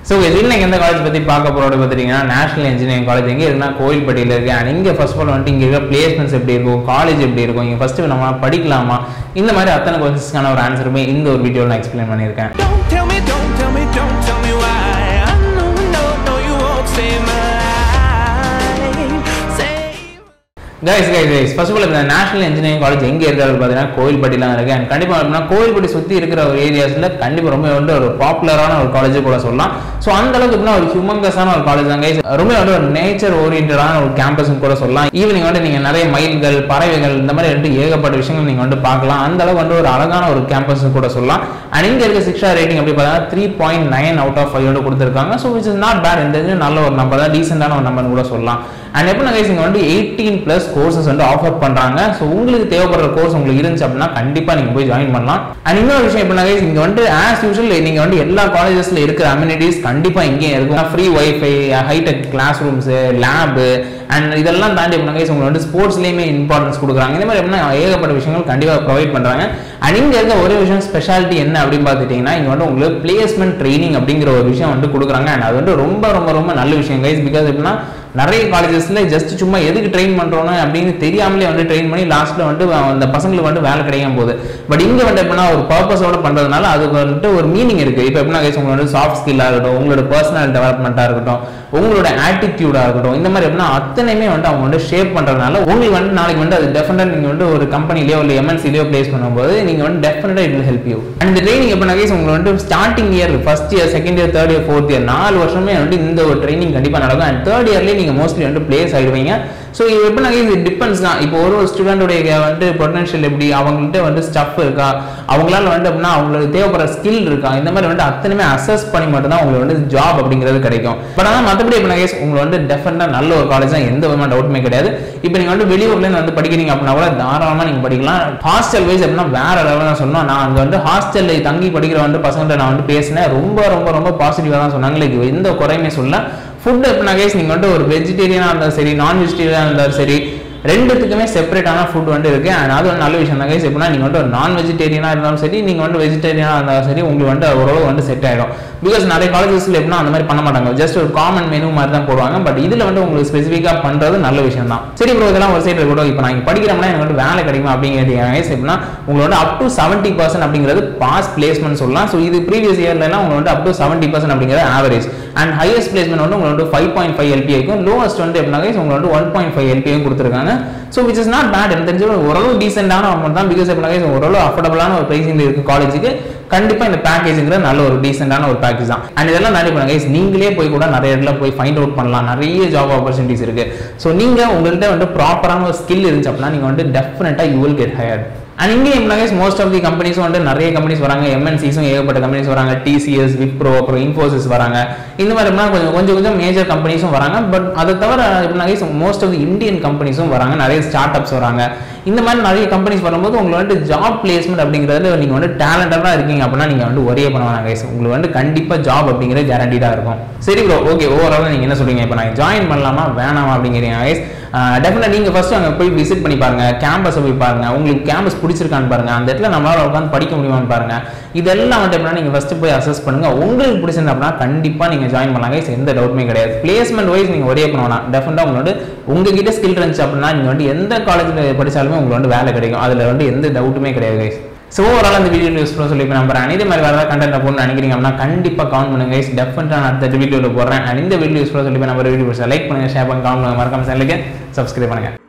So இன்னைக்கு எந்த college பற்றி பார்க்க போகிறோம் பார்த்தீங்கன்னா நேஷனல் இன்ஜினியரிங் காலேஜ் எங்கே இருக்குன்னா கோயில்பட்டியில் இருக்குது அண்ட் இங்கே ஃபர்ஸ்ட் ஆஃப் ஆல் வந்துட்டு இங்கே இருக்க பிளேஸ்மெண்ட்ஸ் எப்படி இருக்கும் காலேஜ் எப்படி இருக்கும் இங்கே ஃபஸ்ட்டு நம்ம படிக்கலாமா இந்த மாதிரி அத்தனை கொஸ்டின்ஸ்க்கான ஒரு ஆன்சருமே இந்த ஒரு வீடியோவில் நான் எக்ஸ்பிளைன் பண்ணியிருக்கேன் Don't tell me, don't tell me, don't tell me why. I know, no, no, you won't save my life. Save. Guys guys guys first of all இந்த நேஷனல் இன்ஜினியரிங் காலேஜ் எங்கே இருக்காரு பார்த்தீங்கன்னா கோயில்பட்டிலாம் இருக்கு அண்ட் கண்டிப்பாக அப்படின்னா கோயில்பட்டி சுற்றி இருக்கிற ஒரு ஏரியாஸில் கண்டிப்பாக ரொம்ப வந்து ஒரு பாப்புலரான ஒரு காலேஜ் கூட சொல்லலாம் ஸோ அந்த அளவுக்கு எப்படின்னா ஒரு ஹியூமங்கஸான ஒரு காலேஜ் தான் கைஸ் ரொம்ப வந்து ஒரு நேச்சர் ஓரியன்டான ஒரு கேம்பஸ்னு கூட சொல்லலாம் ஈவினிங் வந்து நீங்கள் நிறைய மயில்கள் பறவைகள் இந்த மாதிரி வந்து ஏகப்பட்ட விஷயங்கள் நீங்கள் வந்து பார்க்கலாம் அந்த அளவுக்கு வந்து ஒரு அழகான ஒரு கேம்பஸ் கூட சொல்லலாம் அண்ட் இங்கே இருக்க சிக்ஷா ரேட்டிங் அப்படி பார்த்தீங்கன்னா three point nine out of five வந்து கொடுத்துருக்காங்க so which is not bad இந்த இது நல்ல ஒரு நம்பர் தான் டீசெண்டான ஒரு நம்பர்னு கூட சொல்லலாம் அண்ட் எப்படின்னா கைஸ் இங்கே வந்து எயிட்டீன் ப்ளஸ் கோர்சஸ் வந்து ஆஃபர் பண்ணுறாங்க ஸோ உங்களுக்கு தேவைப்படுற கோர்ஸ் உங்களுக்கு இருந்துச்சு அப்படின்னா கண்டிப்பாக நீங்கள் போய் ஜாயின் பண்ணலாம் அண்ட் இன்னொரு விஷயம் எப்படின்னா கைஸ் இங்கே வந்து ஆஸ் யூஷுவல் நீங்கள் வந்து எல்லா காலேஜஸ்ல இருக்கிற அம்யூனிட்டிஸ் கண்டிப்பாக இங்கேயும் இருக்கும் free wifi hi tech class rooms lab and இதெல்லாம் தாண்டி எப்படின்னா கைஸ் உங்களுக்கு வந்து ஸ்போர்ட்ஸ்லேயுமே இம்பார்ட்டன்ஸ் கொடுக்குறாங்க இந்த மாதிரி எப்படின்னா ஏகப்பட்ட விஷயங்கள் கண்டிப்பாக ப்ரொவைட் பண்ணுறாங்க அண்ட் இங்கே இருக்க ஒரே விஷயம் ஸ்பெஷாலிட்டி என்ன அப்படின்னு பார்த்துட்டிங்கன்னா இங்கே வந்து உங்களுக்கு பிளேஸ்மெண்ட் ட்ரைனிங் அப்படிங்கிற ஒரு விஷயம் வந்து கொடுக்குறாங்க அண்ட் அது வந்து ரொம்ப ரொம்ப ரொம்ப நல்ல விஷயம் கைஸ் பிகாஸ் எப்படின்னா நிறைய காலேஜஸ்ல ஜஸ்ட் சும்மா எதுக்கு ட்ரெயின் பண்றோம் அப்படின்னு தெரியாமலே வந்து ட்ரெயின் பண்ணி லாஸ்ட்ல வந்து அந்த பசங்களுக்கு வந்து வேலை கிடைக்காம போகுது பட் இங்க வந்து எப்படின்னா ஒரு பர்பஸோட பண்றதுனால அதுக்கு வந்துட்டு ஒரு மீனிங் இருக்கு இப்போ எப்படின்னா guys, உங்களோட சாஃப்ட் ஸ்கில்லா இருக்கட்டும் உங்களோட பர்சனல் டெவலப்மெண்ட்டா இருக்கட்டும் உங்களோட ஆட்டிடியூடா இருக்கட்டும் இந்த மாதிரி எப்படின்னா அத்தனையுமே வந்து அவங்க வந்து ஷேப் பண்றதுனால உங்களுக்கு வந்து நாளைக்கு வந்து அது டெஃபினட்டா நீங்க வந்து ஒரு கம்பெனிலயோ இல்லை எம்என்சிலயோ பிளேஸ் பண்ணும்போது நீங்க வந்து டெஃபினட்டா it will help you and இந்த ட்ரைனிங் எப்படின்னா guys, உங்களுக்கு வந்து starting year first year second year third year fourth year நாலு வருஷமே வந்து இந்த ஒரு ட்ரைனிங் கண்டிப்பா நடக்கும் அண்ட் தேர்ட் இயர்லேயே நீங்க மோஸ்ட்லி வந்து பிளேஸ் ஆயிடுவீங்க ஸோ இது எப்படின்னா இது டிபெண்ட்ஸ் தான் இப்போ ஒரு ஒரு ஸ்டூடெண்டோடைய வந்து பொட்டன்ஷியல் எப்படி அவங்கள்ட்ட வந்து ஸ்டஃப் இருக்கா அவங்களால வந்து அப்படின்னா அவங்களுக்கு தேவைப்படுற ஸ்கில் இருக்கா இந்த மாதிரி வந்து அத்தனையுமே அசஸ் பண்ணி மட்டும் தான் உங்களுக்கு வந்து ஜாப் அப்படிங்கிறது கிடைக்கும் பட் ஆனால் மற்றபடி எப்படின்னா கேஸ் உங்களை வந்து டெஃபினட்டாக நல்ல ஒரு காலேஜ் தான் எந்த விதமான டவுட்டுமே கிடையாது இப்போ நீங்கள் வந்து வெளியூர்லேருந்து வந்து படிக்கிறீங்க அப்படின்னா கூட தாராளமாக நீங்கள் படிக்கலாம் ஹாஸ்டல் வைஸ் அப்படின்னா வேற லெவலில் தான் சொன்னோம் நான் அங்கே வந்து ஹாஸ்டலில் தங்கி படிக்கிற வந்து பசங்கள்ட்ட நான் வந்து பேசினேன் ரொம்ப ரொம்ப ரொம்ப பாசிட்டிவாக தான் சொன்னாங்க லைக் எந்த குறையுமே சொல்ல ஃபுட் எப்படின்னா கேஸ் நீங்கள் வந்து ஒரு வெஜிடேரியனாக இருந்தாலும் சரி நான் வெஜிடேரியனாக இருந்தாலும் சரி ரெண்டுத்துக்குமே செப்பரேட்டான ஃபுட் வந்து இருக்கு அண்ட் அது ஒரு நல்ல விஷயம் தான் கைஸ் எப்படின்னா நீங்கள் வந்து ஒரு நான் வெஜிடேரியனாக இருந்தாலும் சரி நீங்கள் வந்து வெஜிடேரியனாக இருந்தாலும் சரி உங்களுக்கு வந்து ஓரளவு வந்து செட் ஆகிடும் பிகாஸ் நிறைய காலேஜஸ்ல எப்படின்னா அந்த மாதிரி பண்ண மாட்டாங்க ஜஸ்ட் ஒரு காமன் மெனு மாதிரி தான் போடுவாங்க பட் இதில் வந்து உங்களுக்கு ஸ்பெசிஃபிக்காக பண்ணுறது நல்ல விஷயம் தான் சரி ப்ரோ இதெல்லாம் ஒரு சைடு இருக்கட்டும் இப்போ நான் இங்கே படிக்கிறோம்னா எனக்கு வந்து வேலை கிடைக்குமா அப்படிங்கிறது கைஸ் எப்படின்னா உங்களுக்கு வந்து அப் டு செவன்ட்டி பர்சன்ட் அப்படிங்கிறது பாஸ் பிளேஸ்மெண்ட் சொல்லலாம் ஸோ இது ப்ரீவியஸ் இயர்லாம் உங்களுக்கு வந்து அப் டு செவன்ட்டி பர்சன்ட் அப்படிங்கிறது ஆவரேஜ் அண்ட் ஹையஸ்ட் பிளேஸ்மெண்ட் வந்து உங்களுக்கு வந்து ஃபைவ் பாயிண்ட் ஃபைவ் எல்பி இருக்கும் லோவஸ்ட் வந்து எப்படின்னா guys, உங்களுக்கு வந்து ஒன் பாயிண்ட் ஃபைவ் எல்பியும் கொடுத்துருக்காங்க so which is not bad எனக்கு தெரிஞ்ச ஓரளவு டீசென்டான அமௌண்ட் தான் பிகாஸ் எப்படின்னா guys, ஓரளவு அஃபோர்டபுளான ஒரு ப்ரைஸிங் இருக்கு காலேஜுக்கு கண்டிப்பா இந்த பேக்கேஜுங்கிற நல்ல ஒரு டீசென்டான ஒரு பேக்கேஜ் தான் அண்ட் இதெல்லாம் நிறைய பண்ணுங்க guys, நீங்களே போய் கூட நிறைய இடத்துல போய் ஃபைண்ட் அவுட் பண்ணலாம் நிறைய ஜாப் ஆப்பர்ச்சுனிட்டிஸ் இருக்கு ஸோ நீங்க உங்கள்கிட்ட வந்து ப்ராப்பரான ஒரு ஸ்கில் இருந்துச்சு அப்படின்னா நீங்க வந்து டெஃபினட்டா you will get higher and இங்கே எம்ப்ளாயிஸ் மோஸ்ட் ஆஃப் தி கம்பெனிஸும் வந்து நிறைய கம்பெனிஸ் வராங்க எம்என்சிஸும் ஏகப்பட்ட கம்பெனிஸ் வராங்க டிசிஎஸ் விப்ரோ அப்புறம் இன்ஃபோசிஸ் வராங்க இந்த மாதிரி எப்படின்னா கொஞ்சம் கொஞ்சம் கொஞ்சம் மேஜர் கம்பெனிஸும் வராங்க பட் அதை தவிர எப்படின்னா மோஸ்ட் ஆஃப் தி இந்தியன் கம்பெனிஸும் வராங்க நிறைய ஸ்டார்ட் அப்ஸ் வராங்க இந்த மாதிரி நிறைய கம்பெனிஸ் வரும்போது உங்களுக்கு வந்து ஜாப் பிளேஸ்மெண்ட் அப்படிங்கிறதுல நீங்கள் வந்து டேலண்டடாக இருக்கீங்க அப்படின்னா நீங்கள் வந்து ஒரே பண்ண வேணாம் guys. உங்களுக்கு வந்து கண்டிப்பாக ஜாப் அப்படிங்கிறது கேரண்டீடாக இருக்கும் சரி ப்ரோ ஓகே ஓவரால் நீங்கள் என்ன சொல்றீங்க இப்போ நான் ஜாயின் பண்ணலாமா வேணாமா அப்படிங்கிறீங்க guys. டெஃபினட் நீங்கள் ஃபர்ஸ்ட் அங்கே போய் விசிட் பண்ணி பாருங்க கேம்பஸை போய் பாருங்க உங்களுக்கு கேம்பஸ் பிடிச்சிருக்கான்னு பாருங்க அந்த இடத்துல நம்மளால உட்காந்து படிக்க முடியுமான்னு பாருங்க இதெல்லாம் வந்து எப்படின்னா நீங்கள் ஃபர்ஸ்ட் போய் அசஸ் பண்ணுங்க உங்களுக்கு பிடிச்சிருந்தா அப்படின்னா கண்டிப்பாக நீங்கள் ஜாயின் பண்ணலாம் guys. எந்த டவுட்டுமே கிடையாது பிளேஸ்மெண்ட் வைஸ் நீங்கள் ஒரே பண்ண வேணாம் டெஃபினட்டாக உங்களோட உங்ககிட்ட ஸ்கில் இருந்துச்சு அப்படின்னா நீங்கள் வந்து எந்த காலேஜில் படிச்சாலுமே உங்களுக்கு வந்து வேலை கிடைக்கும் அதில் வந்து எந்த டவுட்டுமே கிடையாது guys. ஸோ ஓவரால் அந்த வீடியோ யூஸ் பண்ண சொல்லி நம்புறேன் இதே மாதிரி வேறு ஏதாவது கண்டென்ட் போகணும்னு நினைக்கிறீங்க அப்படின்னா கண்டிப்பாக கவுண்ட் பண்ணுங்க guys. டெஃபினட்டாக நான் அடுத்த வீடியோவில் போடுறேன் அண்ட் இந்த வீடியோ யூஸ் பண்ண சொல்லி நம்ம வீடியோ லைக் பண்ணுங்க ஷேர் பண்ணுங்க கவுண்ட் பண்ணுங்க மறக்காம சேனலுக்கு சப்ஸ்கிரைப் பண்ணுங்க